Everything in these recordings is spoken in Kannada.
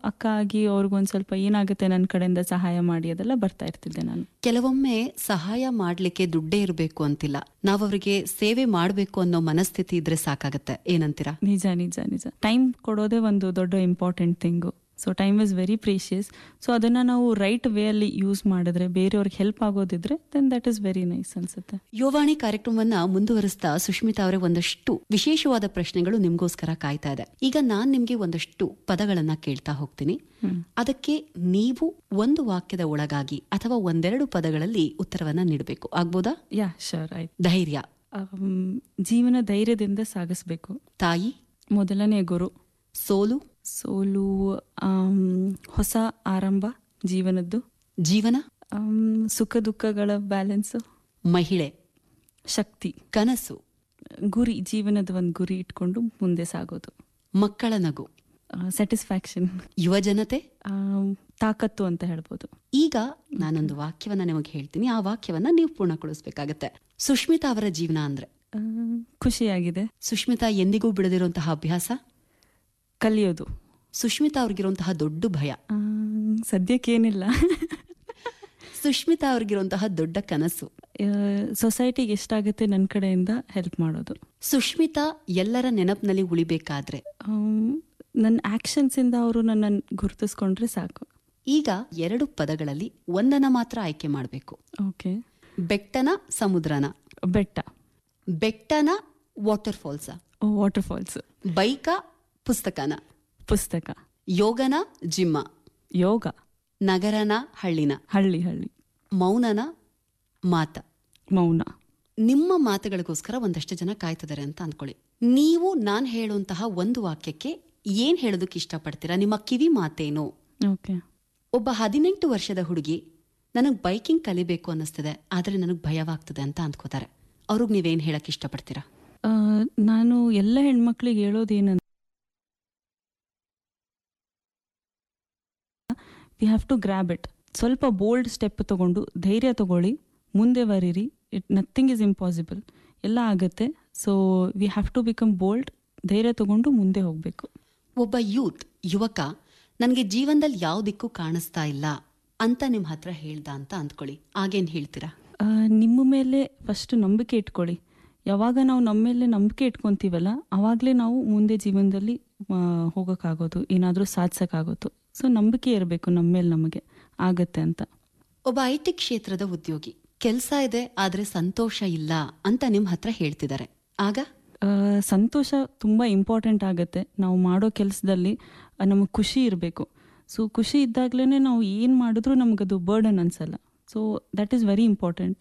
ಅಕ್ಕ ಆಗಿ ಅವ್ರಿಗೊಂದು ಸ್ವಲ್ಪ ಏನಾಗುತ್ತೆ ನನ್ನ ಕಡೆಯಿಂದ ಸಹಾಯ ಮಾಡಿ ಅದೆಲ್ಲ ಬರ್ತಾ ಇರ್ತಿದ್ದೆ ನಾನು ಕೆಲವೊಮ್ಮೆ ಸಹಾಯ ಮಾಡ್ಲಿಕ್ಕೆ ದುಡ್ಡೇ ಇರಬೇಕು ಅಂತಿಲ್ಲ ನಾವು ಅವರಿಗೆ ಸೇವೆ ಮಾಡಬೇಕು ಅನ್ನೋ ಮನಸ್ಥಿತಿ ಇದ್ರೆ ಸಾಕಾಗತ್ತೆ ಏನಂತೀರಾ ನಿಜ ನಿಜ ನಿಜ ಟೈಮ್ ಕೊಡೋದೇ ಒಂದು ದೊಡ್ಡ important thing so time is very precious so ಅದನ್ನ ನಾವು ರೈಟ್ ವೇ ಅಲ್ಲಿ ಯೂಸ್ ಮಾಡಿದ್ರೆ ಬೇರೆಯವ್ರಿಗೆ ಹೆಲ್ಪ್ ಆಗೋದಿದ್ರೆ then that is very nice ಅನ್ಸುತ್ತೆ ಯುವಾಣಿ ಕಾರ್ಯಕ್ರಮವನ್ನ ಮುಂದುವರಿಸ್ತಾ ಸುಷ್ಮಿತಾ ಅವರೇ ಒಂದಷ್ಟು ವಿಶೇಷವಾದ ಪ್ರಶ್ನೆಗಳು ನಿಮ್ಗೋಸ್ಕರ ಕಾಯ್ತಾ ಇದೆ ಈಗ ನಾನ್ ನಿಮ್ಗೆ ಒಂದಷ್ಟು ಪದಗಳನ್ನ ಕೇಳ್ತಾ ಹೋಗ್ತೀನಿ ಅದಕ್ಕೆ ನೀವು ಒಂದು ವಾಕ್ಯದ ಒಳಗಾಗಿ ಅಥವಾ ಒಂದೆರಡು ಪದಗಳಲ್ಲಿ ಉತ್ತರವನ್ನ ನೀಡಬೇಕು ಆಗ್ಬೋದಾ ಯಾ ಶೋರ್ ಆಯ್ತು ಧೈರ್ಯ ಆಮ್, ಜೀವನ ಧೈರ್ಯದಿಂದ ಸಾಗಿಸ್ಬೇಕು ತಾಯಿ ಮೊದಲನೇ ಗುರು ಸೋಲು ಸೋಲು ಆಮ್, ಹೊಸ ಆರಂಭ ಜೀವನದ್ದು ಜೀವನ ಆಮ್, ಸುಖ ದುಃಖಗಳ ಬ್ಯಾಲೆನ್ಸು ಮಹಿಳೆ ಶಕ್ತಿ ಕನಸು ಗುರಿ ಜೀವನದ ಒಂದು ಗುರಿ ಇಟ್ಕೊಂಡು ಮುಂದೆ ಸಾಗೋದು ಮಕ್ಕಳ ನಗು ಸ್ಯಾಟಿಸ್ಫ್ಯಾಕ್ಷನ್ ಯುವಜನತೆ ತಾಕತ್ತು ಅಂತ ಹೇಳ್ಬೋದು ಈಗ ನಾನೊಂದು ವಾಕ್ಯವನ್ನ ನಿಮಗೆ ಹೇಳ್ತೀನಿ ಆ ವಾಕ್ಯವನ್ನ ನೀವು ಪೂರ್ಣಗೊಳಿಸಬೇಕಾಗತ್ತೆ ಸುಷ್ಮಿತಾ ಅವರ ಜೀವನ ಅಂದ್ರೆ ಆ, ಖುಷಿಯಾಗಿದೆ ಸುಷ್ಮಿತಾ ಎಂದಿಗೂ ಬಿಡದಿರುವಂತಹ ಅಭ್ಯಾಸ ಕಲಿಯೋದು ಸುಷ್ಮಿತಾ ಅವ್ರಿಗಿರುವಂತಹ ದೊಡ್ಡ ಭಯ ಆ, ಸದ್ಯಕ್ಕೇನಿಲ್ಲ ಸುಷ್ಮಿತಾ ಅವ್ರಿಗಿರುವಂತಹ ದೊಡ್ಡ ಕನಸು ಸೊಸೈಟಿಗೆ ಎಷ್ಟಾಗುತ್ತೆ ನನ್ನ ಕಡೆಯಿಂದ ಹೆಲ್ಪ್ ಮಾಡೋದು ಸುಷ್ಮಿತಾ ಎಲ್ಲರ ನೆನಪಿನಲ್ಲಿ ಉಳಿಬೇಕಾದ್ರೆ ಆಮ್, ನನ್ನ ಆ್ಯಕ್ಷನ್ಸಿಂದ ಅವರು ನನ್ನನ್ನು ಗುರುತಿಸ್ಕೊಂಡ್ರೆ ಸಾಕು ಈಗ ಎರಡು ಪದಗಳಲ್ಲಿ ಒಂದನ್ನ ಮಾತ್ರ ಆಯ್ಕೆ ಮಾಡಬೇಕು ಓಕೆ ಬೆಟ್ಟನ ಸಮುದ್ರನ ಬೆಟ್ಟ ಬೆಟ್ಟನ ವಾಟರ್ ಫಾಲ್ಸ ವಾಟರ್ ಫಾಲ್ಸ್ ಬೈಕ ಪುಸ್ತಕನ ಪುಸ್ತಕ ಯೋಗನ ಜಿಮ್ಮ ಯೋಗ ನಗರನ ಹಳ್ಳಿನ ಹಳ್ಳಿ ಹಳ್ಳಿ ಮೌನನ ಮಾತ ಮೌನ ನಿಮ್ಮ ಮಾತುಗಳಿಗೋಸ್ಕರ ಒಂದಷ್ಟು ಜನ ಕಾಯ್ತಿದ್ದಾರೆ ಅಂತ ಅಂದ್ಕೊಳ್ಳಿ ನೀವು ನಾನು ಹೇಳುವಂತಹ ಒಂದು ವಾಕ್ಯಕ್ಕೆ ಏನ್ ಹೇಳೋದಕ್ಕೆ ಇಷ್ಟಪಡ್ತೀರಾ ನಿಮ್ಮ ಕಿವಿ ಮಾತೇನು ಓಕೆ ಒಬ್ಬ ಹದಿನೆಂಟು ವರ್ಷದ ಹುಡುಗಿ ನನಗೆ ಬೈಕಿಂಗ್ ಕಲಿಬೇಕು ಅನ್ನಿಸ್ತಿದೆ ಆದರೆ ನನಗೆ ಭಯವಾಗ್ತದೆ ಅಂತ ಅಂದ್ಕೋತಾರೆ ಅವ್ರಿಗೆ ನೀವೇನ್ ಹೇಳಕ್ ಇಷ್ಟಪಡ್ತೀರಾ ಆ, ನಾನು ಎಲ್ಲ ಹೆಣ್ಮಕ್ಳಿಗೆ ಹೇಳೋದೇನಂದ್ರೆ we have to grab it ಸ್ವಲ್ಪ ಬೋಲ್ಡ್ ಸ್ಟೆಪ್ ತಗೊಂಡು ಧೈರ್ಯ ತಗೊಳ್ಳಿ ಮುಂದೆ ಬರೀರಿ ಇಟ್ ನಥಿಂಗ್ ಇಸ್ ಇಂಪಾಸಿಬಲ್ ಎಲ್ಲ ಆಗುತ್ತೆ so we have to become bold ಧೈರ್ಯ ತಗೊಂಡು ಮುಂದೆ ಹೋಗಬೇಕು ಒಬ್ಬ ಯೂತ್ ಯುವಕ ನನಗೆ ಜೀವನದಲ್ಲಿ ಯಾವ ದಿಕ್ಕು ಕಾಣಿಸ್ತಾ ಇಲ್ಲ ಅಂತ ನಿಮ್ಮ ಹತ್ರ ಹೇಳ್ದ ಅಂತ ಅಂದ್ಕೊಳ್ಳಿ ಆಗೇನ್ ಹೇಳ್ತೀರಾ ನಿಮ್ಮ ಮೇಲೆ ಫಸ್ಟ್ ನಂಬಿಕೆ ಇಟ್ಕೊಳ್ಳಿ ಯಾವಾಗ ನಾವು ನಮ್ಮ ಮೇಲೆ ನಂಬಿಕೆ ಇಟ್ಕೊಂತೀವಲ್ಲ ಆವಾಗಲೇ ನಾವು ಮುಂದೆ ಜೀವನದಲ್ಲಿ ಆ, ಹೋಗೋಕ್ಕಾಗೋದು ಏನಾದರೂ ಸಾಧಿಸೋಕ್ಕಾಗೋದು ಸೊ ನಂಬಿಕೆ ಇರಬೇಕು ನಮ್ಮ ಮೇಲೆ ನಮಗೆ ಆಗತ್ತೆ ಅಂತ ಒಬ್ಬ ಐ ಟಿ ಕ್ಷೇತ್ರದ ಉದ್ಯೋಗಿ ಕೆಲಸ ಇದೆ ಆದ್ರೆ ಸಂತೋಷ ಇಲ್ಲ ಅಂತ ನಿಮ್ ಹತ್ರ ಹೇಳ್ತಿದ್ದಾರೆ ಆಗ ಆ, ಸಂತೋಷ ತುಂಬ ಇಂಪಾರ್ಟೆಂಟ್ ಆಗುತ್ತೆ ನಾವು ಮಾಡೋ ಕೆಲಸದಲ್ಲಿ ನಮಗೆ ಖುಷಿ ಇರಬೇಕು ಸೊ ಖುಷಿ ಇದ್ದಾಗಲೇ ನಾವು ಏನು ಮಾಡಿದ್ರೂ ನಮಗದು ಬರ್ಡನ್ ಅನ್ಸಲ್ಲ so that is very important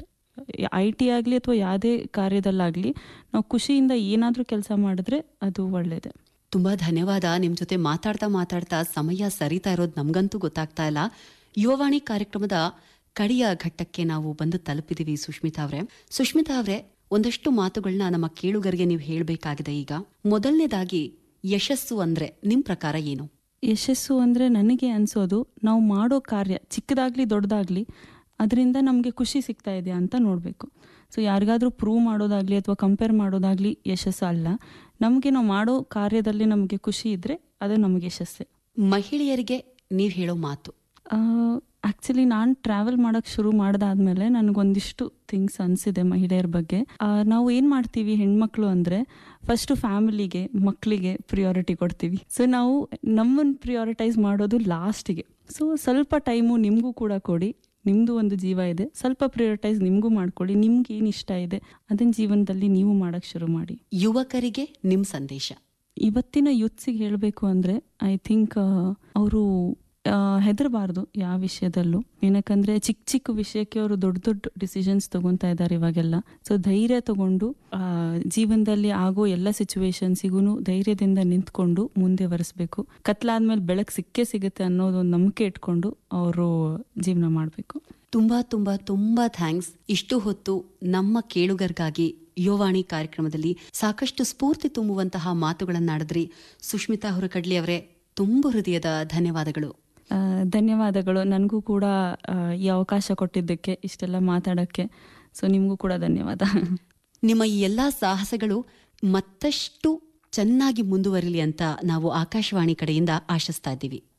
I T ಆಗಲಿ ಅಥವಾ ಯಾವುದೇ ಕಾರ್ಯದಲ್ಲಾಗಲಿ ನಾವು ಖುಷಿಯಿಂದ ಏನಾದರೂ ಕೆಲಸ ಮಾಡಿದ್ರೆ ಅದು ಒಳ್ಳೆಯದೇ ತುಂಬಾ ಧನ್ಯವಾದ ನಿಮ್ ಜೊತೆ ಮಾತಾಡ್ತಾ ಮಾತಾಡ್ತಾ ಸಮಯ ಸರಿತಾ ಇರೋದು ನಮ್ಗಂತೂ ಗೊತ್ತಾಗ್ತಾ ಇಲ್ಲ ಯುವವಾಣಿ ಕಾರ್ಯಕ್ರಮದ ಕಡೆಯ ಘಟ್ಟಕ್ಕೆ ನಾವು ಬಂದು ತಲುಪಿದೀವಿ ಸುಷ್ಮಿತಾ ಅವರೇ ಸುಷ್ಮಿತಾ ಅವರೇ ಒಂದಷ್ಟು ಮಾತುಗಳನ್ನ ನಮ್ಮ ಕೇಳುಗರಿಗೆ ನೀವು ಹೇಳಬೇಕಾಗಿದೆ ಈಗ ಮೊದಲನೇದಾಗಿ ಯಶಸ್ಸು ಅಂದ್ರೆ ನಿಮ್ ಪ್ರಕಾರ ಏನು ಯಶಸ್ಸು ಅಂದರೆ ನನಗೆ ಅನಿಸೋದು ನಾವು ಮಾಡೋ ಕಾರ್ಯ ಚಿಕ್ಕದಾಗಲಿ ದೊಡ್ಡದಾಗಲಿ ಅದರಿಂದ ನಮಗೆ ಖುಷಿ ಸಿಗ್ತಾ ಇದೆಯಾ ಅಂತ ನೋಡಬೇಕು ಸೊ ಯಾರಿಗಾದ್ರೂ ಪ್ರೂವ್ ಮಾಡೋದಾಗಲಿ ಅಥವಾ ಕಂಪೇರ್ ಮಾಡೋದಾಗಲಿ ಯಶಸ್ಸು ಅಲ್ಲ ನಮಗೆ ನಾವು ಮಾಡೋ ಕಾರ್ಯದಲ್ಲಿ ನಮಗೆ ಖುಷಿ ಇದ್ದರೆ ಅದು ನಮಗೆ ಯಶಸ್ಸೇ ಮಹಿಳೆಯರಿಗೆ ನೀವ್ ಹೇಳೋ ಮಾತು ಆ್ಯಕ್ಚುಲಿ ನಾನು ಟ್ರಾವೆಲ್ ಮಾಡೋಕ್ಕೆ ಶುರು ಮಾಡಿದಾದ್ಮೇಲೆ ನನಗೊಂದಿಷ್ಟು ಥಿಂಗ್ಸ್ ಅನಿಸಿದೆ ಮಹಿಳೆಯರ ಬಗ್ಗೆ ಆ, ನಾವು ಏನು ಮಾಡ್ತೀವಿ ಹೆಣ್ಮಕ್ಳು ಅಂದರೆ ಫಸ್ಟು ಫ್ಯಾಮಿಲಿಗೆ ಮಕ್ಕಳಿಗೆ ಪ್ರಿಯಾರಿಟಿ ಕೊಡ್ತೀವಿ ಸೊ ನಾವು ನಮ್ಮನ್ನು ಪ್ರಿಯಾರಿಟೈಸ್ ಮಾಡೋದು ಲಾಸ್ಟಿಗೆ ಸೊ ಸ್ವಲ್ಪ ಟೈಮು ನಿಮಗೂ ಕೂಡ ಕೊಡಿ ನಿಮ್ಮದು ಒಂದು ಜೀವ ಇದೆ ಸ್ವಲ್ಪ ಪ್ರಿಯಾರಿಟೈಸ್ ನಿಮಗೂ ಮಾಡ್ಕೊಳ್ಳಿ ನಿಮ್ಗೆ ಏನು ಇಷ್ಟ ಇದೆ ಅದನ್ನ ಜೀವನದಲ್ಲಿ ನೀವು ಮಾಡೋಕ್ಕೆ ಶುರು ಮಾಡಿ ಯುವಕರಿಗೆ ನಿಮ್ ಸಂದೇಶ ಇವತ್ತಿನ ಯೂತ್ಸಿಗೆ ಹೇಳಬೇಕು ಅಂದರೆ ಐ ಥಿಂಕ್ ಅವರು ಹೆದರಬಾರ್ದು ಯಾವ ವಿಷಯದಲ್ಲೂ ಏನಕ್ಕಂದ್ರೆ ಚಿಕ್ಕ ಚಿಕ್ಕ ವಿಷಯಕ್ಕೆ ಅವರು ದೊಡ್ಡ ದೊಡ್ಡ ಡಿಸಿಷನ್ಸ್ ತಗೊತಾ ಇದ್ದಾರೆ ಇವಾಗೆಲ್ಲ ಸೊ ಧೈರ್ಯ ತಗೊಂಡು ಆ, ಜೀವನದಲ್ಲಿ ಆಗೋ ಎಲ್ಲ ಸಿಚುವೇಶನ್ಸಿಗೂ ಧೈರ್ಯದಿಂದ ನಿಂತ್ಕೊಂಡು ಮುಂದೆ ಬರೆಸ್ಬೇಕು ಕತ್ಲಾದ್ಮೇಲೆ ಬೆಳಕು ಸಿಕ್ಕೇ ಸಿಗುತ್ತೆ ಅನ್ನೋದೊಂದು ನಂಬಿಕೆ ಇಟ್ಕೊಂಡು ಅವರು ಜೀವನ ಮಾಡಬೇಕು ತುಂಬಾ ತುಂಬಾ ತುಂಬಾ ಥ್ಯಾಂಕ್ಸ್ ಇಷ್ಟು ಹೊತ್ತು ನಮ್ಮ ಕೇಳುಗರಿಗಾಗಿ ಯುವವಾಣಿ ಕಾರ್ಯಕ್ರಮದಲ್ಲಿ ಸಾಕಷ್ಟು ಸ್ಫೂರ್ತಿ ತುಂಬುವಂತಹ ಮಾತುಗಳನ್ನಾಡಿದ್ರಿ ಸುಷ್ಮಿತಾ ಹುರಕಡ್ಲಿ ಅವರೇ ತುಂಬು ಹೃದಯದ ಧನ್ಯವಾದಗಳು ಆ, ಧನ್ಯವಾದಗಳು ನನಗೂ ಕೂಡ ಆ, ಈ ಅವಕಾಶ ಕೊಟ್ಟಿದ್ದಕ್ಕೆ ಇಷ್ಟೆಲ್ಲ ಮಾತಾಡೋಕ್ಕೆ ಸೊ ನಿಮಗೂ ಕೂಡ ಧನ್ಯವಾದ ನಿಮ್ಮ ಈ ಎಲ್ಲಾ ಸಾಹಸಗಳು ಮತ್ತಷ್ಟು ಚೆನ್ನಾಗಿ ಮುಂದುವರಿಲಿ ಅಂತ ನಾವು ಆಕಾಶವಾಣಿ ಕಡೆಯಿಂದ ಆಶಿಸ್ತಾ ಇದ್ದೀವಿ